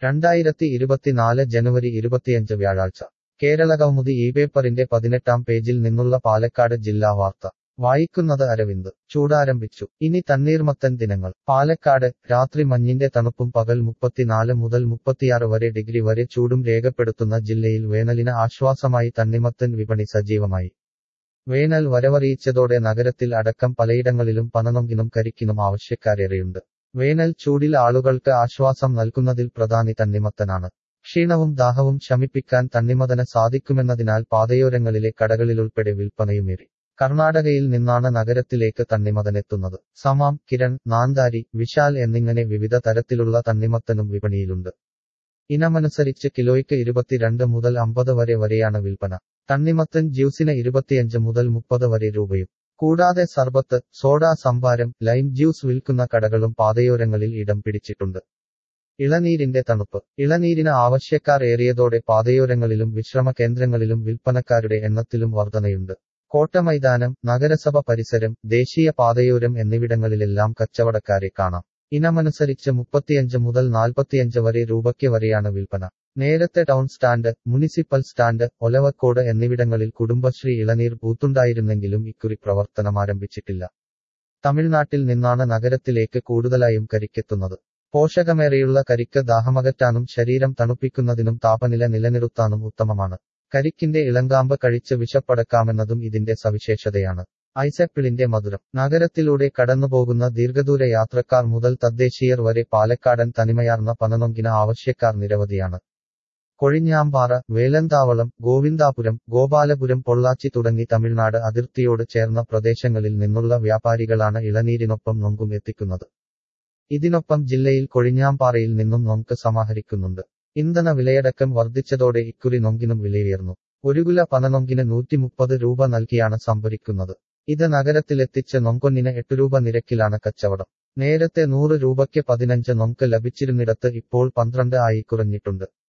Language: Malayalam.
രണ്ടായിരത്തി ഇരുപത്തിനാല് ജനുവരി ഇരുപത്തിയഞ്ച് വ്യാഴാഴ്ച കേരളകൗമുദി ഈ പേപ്പറിന്റെ പതിനെട്ടാം പേജിൽ നിന്നുള്ള പാലക്കാട് ജില്ലാ വാർത്ത വായിക്കുന്നത് അരവിന്ദ് ചൂടാരംഭിച്ചു ഇനി തണ്ണീർമത്തൻ ദിനങ്ങൾ പാലക്കാട് രാത്രി മഞ്ഞിന്റെ തണുപ്പും പകൽ മുപ്പത്തിനാല് മുതൽ മുപ്പത്തിയാറ് വരെ ഡിഗ്രി വരെ ചൂടും രേഖപ്പെടുത്തുന്ന ജില്ലയിൽ വേനലിന് ആശ്വാസമായി തണ്ണിമത്തൻ വിപണി സജീവമായി വേനൽ വരവറിയിച്ചതോടെ നഗരത്തിൽ അടക്കം പലയിടങ്ങളിലും പനനൊങ്കിനും കരിക്കിനും ആവശ്യക്കാരേറെയുണ്ട് വേനൽ ചൂടിൽ ആളുകൾക്ക് ആശ്വാസം നൽകുന്നതിൽ പ്രധാനി തണ്ണിമത്തനാണ് ക്ഷീണവും ദാഹവും ശമിപ്പിക്കാൻ തണ്ണിമതന് സാധിക്കുമെന്നതിനാൽ പാതയോരങ്ങളിലെ കടകളിലുൾപ്പെടെ വിൽപ്പനയുമേറി കർണാടകയിൽ നിന്നാണ് നഗരത്തിലേക്ക് തണ്ണിമതനെത്തുന്നത് സമാം കിരൺ നാന്താരി വിശാൽ എന്നിങ്ങനെ വിവിധ തരത്തിലുള്ള തണ്ണിമത്തനും വിപണിയിലുണ്ട് ഇനമനുസരിച്ച് കിലോയ്ക്ക് ഇരുപത്തിരണ്ട് മുതൽ അമ്പത് വരെ വരെയാണ് വിൽപ്പന തണ്ണിമത്തൻ ജ്യൂസിന് ഇരുപത്തിയഞ്ച് മുതൽ മുപ്പത് വരെ രൂപയും കൂടാതെ സർബത്ത് സോഡ സംഭാരം ലൈം ജ്യൂസ് വിൽക്കുന്ന കടകളും പാതയോരങ്ങളിൽ ഇടം പിടിച്ചിട്ടുണ്ട് ഇളനീരിന്റെ തണുപ്പ് ഇളനീരിന് ആവശ്യക്കാർ ഏറിയതോടെ പാതയോരങ്ങളിലും വിശ്രമ കേന്ദ്രങ്ങളിലും വിൽപ്പനക്കാരുടെ എണ്ണത്തിലും വർധനയുണ്ട് കോട്ടമൈതാനം നഗരസഭ പരിസരം ദേശീയ പാതയോരം എന്നിവിടങ്ങളിലെല്ലാം കച്ചവടക്കാരെ കാണാം ഇനമനുസരിച്ച് മുപ്പത്തിയഞ്ച് മുതൽ നാൽപ്പത്തിയഞ്ച് വരെ രൂപയ്ക്ക് വരെയാണ് വിൽപ്പന നേരത്തെ town stand municipal stand Olavakkode എന്നിവിടങ്ങളിൽ കുടുംബശ്രീ ഇളനീർ ബൂത്തുണ്ടായിരുന്നെങ്കിലും ഇക്കുറി പ്രവർത്തനമാരംഭിച്ചിട്ടില്ല തമിഴ്നാട്ടിൽ നിന്നാണ് നഗരത്തിലേക്ക് കൂടുതലായും കരിക്കെത്തുന്നത് പോഷകമേറെയുള്ള കരിക്ക് ദാഹമകറ്റാനും ശരീരം തണുപ്പിക്കുന്നതിനും താപനില നിലനിർത്താനും ഉത്തമമാണ് കരിക്കിന്റെ ഇളങ്കാമ്പ് കഴിച്ച് വിശപ്പടക്കാമെന്നതും ഇതിന്റെ സവിശേഷതയാണ് ഐസപ്പിളിന്റെ മധുരം നഗരത്തിലൂടെ കടന്നുപോകുന്ന ദീർഘദൂര യാത്രക്കാർ മുതൽ തദ്ദേശീയർ വരെ പാലക്കാടൻ തനിമയാർന്ന പനനൊങ്കിന് ആവശ്യക്കാർ നിരവധിയാണ് കൊഴിഞ്ഞാമ്പാറ വേലന്താവളം ഗോവിന്ദാപുരം ഗോപാലപുരം പൊള്ളാച്ചി തുടങ്ങി തമിഴ്നാട് അതിർത്തിയോട് ചേർന്ന പ്രദേശങ്ങളിൽ നിന്നുള്ള വ്യാപാരികളാണ് ഇളനീരിനൊപ്പം നൊങ്കും എത്തിക്കുന്നത് ഇതിനൊപ്പം ജില്ലയിൽ കൊഴിഞ്ഞാമ്പാറയിൽ നിന്നും നൊങ്ക് സമാഹരിക്കുന്നുണ്ട് ഇന്ധന വിലയടക്കം വർദ്ധിച്ചതോടെ ഇക്കുറി നൊങ്കിനും വിലയുയർന്നു ഒരു കില പനനൊങ്കിന് നൂറ്റിമുപ്പത് രൂപ നൽകിയാണ് സംഭരിക്കുന്നത് ഇത് നഗരത്തിലെത്തിച്ച് നൊങ്കൊന്നിന് എട്ട് രൂപ നിരക്കിലാണ് കച്ചവടം നേരത്തെ നൂറ് രൂപയ്ക്ക് പതിനഞ്ച് നൊങ്ക് ലഭിച്ചിരുന്നിടത്ത് ഇപ്പോൾ പന്ത്രണ്ട് ആയി കുറഞ്ഞിട്ടുണ്ട്